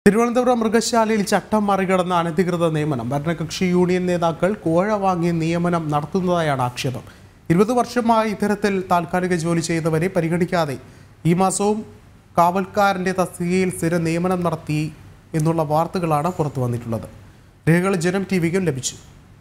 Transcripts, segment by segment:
തിരുവനന്തപുരം മൃഗശാലയിൽ ചട്ടം മറികടന്ന അനധികൃത നിയമനം ഭരണകക്ഷി യൂണിയൻ നേതാക്കൾ കോഴ വാങ്ങി നിയമനം നടത്തുന്നതായാണ് ആക്ഷേപം ഇരുപത് വർഷമായി ഇത്തരത്തിൽ താൽക്കാലിക ജോലി ചെയ്തവരെ പരിഗണിക്കാതെ ഈ മാസവും കാവൽക്കാരന്റെ തസ്തികയിൽ സ്ഥിര നിയമനം നടത്തി എന്നുള്ള വാർത്തകളാണ് പുറത്തു വന്നിട്ടുള്ളത് രേഖകൾ ജനം ടി വിക്കും ലഭിച്ചു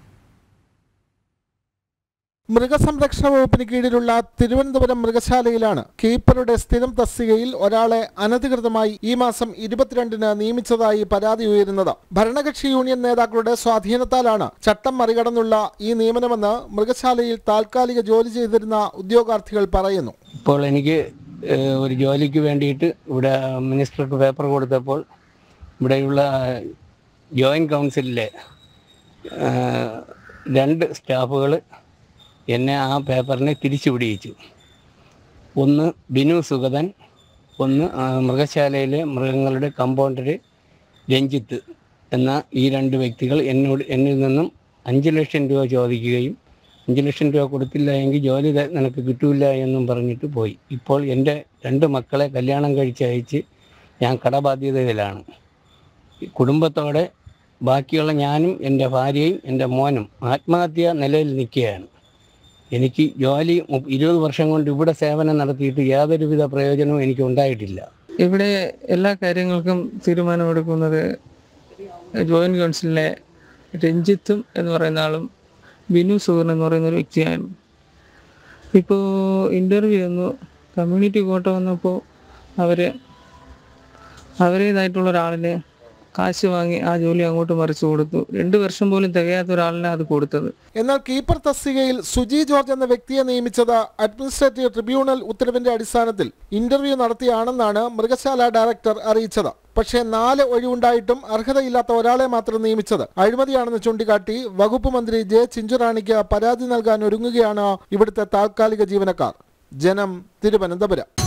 മൃഗസംരക്ഷണ വകുപ്പിന് കീഴിലുള്ള തിരുവനന്തപുരം മൃഗശാലയിലാണ് കീപ്പറുടെ സ്ഥിരം തസ്തികയിൽ ഒരാളെ അനധികൃതമായി ഈ മാസം ഇരുപത്തിരണ്ടിന് നിയമിച്ചതായി പരാതി ഉയരുന്നത് ഭരണകക്ഷി യൂണിയൻ നേതാക്കളുടെ സ്വാധീനത്താലാണ് ചട്ടം മറികടന്നുള്ള ഈ നിയമനമെന്ന് മൃഗശാലയിൽ താൽക്കാലിക ജോലി ചെയ്തിരുന്ന ഉദ്യോഗാർത്ഥികൾ പറയുന്നു ഇപ്പോൾ എനിക്ക് ഏഹ്, ഒരു ജോലിക്ക് വേണ്ടിയിട്ട് ഇവിടെ മിനിസ്റ്റർക്ക് പേപ്പർ കൊടുത്തപ്പോൾ ഇവിടെയുള്ള ജോയിൻറ്റ് കൗൺസിലിലെ ഏഹ്, രണ്ട് സ്റ്റാഫുകൾ എന്നെ ആ പേപ്പറിനെ തിരിച്ചു പിടിയിച്ചു ഒന്ന് ബിനു സുഗതൻ ഒന്ന് ആ, മൃഗശാലയിലെ മൃഗങ്ങളുടെ കമ്പൗണ്ടർ രഞ്ജിത്ത് എന്ന ഈ രണ്ട് വ്യക്തികൾ എന്നോട് എന്നിൽ നിന്നും അഞ്ച് ലക്ഷം രൂപ ചോദിക്കുകയും അഞ്ച് ലക്ഷം രൂപ കൊടുത്തില്ല എങ്കിൽ ജോലി ത- നിനക്ക് കിട്ടൂല എന്നും പറഞ്ഞിട്ട് പോയി ഇപ്പോൾ എൻ്റെ രണ്ട് മക്കളെ കല്യാണം കഴിച്ചയച്ച് ഞാൻ കടബാധ്യതയിലാണ് ഈ കുടുംബത്തോടെ ബാക്കിയുള്ള ഞാനും എൻ്റെ ഭാര്യയും എൻ്റെ മോനും ആത്മഹത്യാ നിലയിൽ നിൽക്കുകയാണ് എനിക്ക് ജോലി മു- ഇരുപത് വർഷം കൊണ്ട് ഇവിടെ സേവനം നടത്തിയിട്ട് യാതൊരുവിധ പ്രയോജനവും എനിക്ക് ഉണ്ടായിട്ടില്ല ഇവിടെ എല്ലാ കാര്യങ്ങൾക്കും തീരുമാനമെടുക്കുന്നത് ജോയിന്റ് കൗൺസിലിലെ രഞ്ജിത്തും എന്ന് പറയുന്ന ആളും ബിനു സുഗർ എന്ന് പറയുന്ന ഒരു വ്യക്തിയാണ് ഇപ്പോൾ ഇൻ്റർവ്യൂ വന്നു കമ്മ്യൂണിറ്റി കോട്ട വന്നപ്പോൾ അവർ അവരേതായിട്ടുള്ള ഒരാളിന് കാശ് വാങ്ങി ആ ജോലി അങ്ങോട്ട് മറിച്ചു കൊടുത്തു രണ്ട് വർഷം പോലും തികയാത്ത ഒരാളിനെ അത് കൊടുത്തത് എന്നാൽ കീപ്പർ തസ്തികയിൽ സുജി ജോർജ് എന്ന വ്യക്തിയെ നിയമിച്ചത് അഡ്മിനിസ്ട്രേറ്റീവ് ട്രിബ്യൂണൽ ഉത്തരവിന്റെ അടിസ്ഥാനത്തിൽ ഇന്റർവ്യൂ നടത്തിയാണെന്നാണ് മൃഗശാല ഡയറക്ടർ അറിയിച്ചത് പക്ഷേ നാല് ഒഴിവുണ്ടായിട്ടും അർഹതയില്ലാത്ത ഒരാളെ മാത്രം നിയമിച്ചത് അഴിമതിയാണെന്ന് ചൂണ്ടിക്കാട്ടി വകുപ്പ് മന്ത്രി ജെ ചിഞ്ചുറാണിക്ക് പരാതി നൽകാൻ ഒരുങ്ങുകയാണ് ഇവിടുത്തെ താൽക്കാലിക ജീവനക്കാർ ജനം തിരുവനന്തപുരം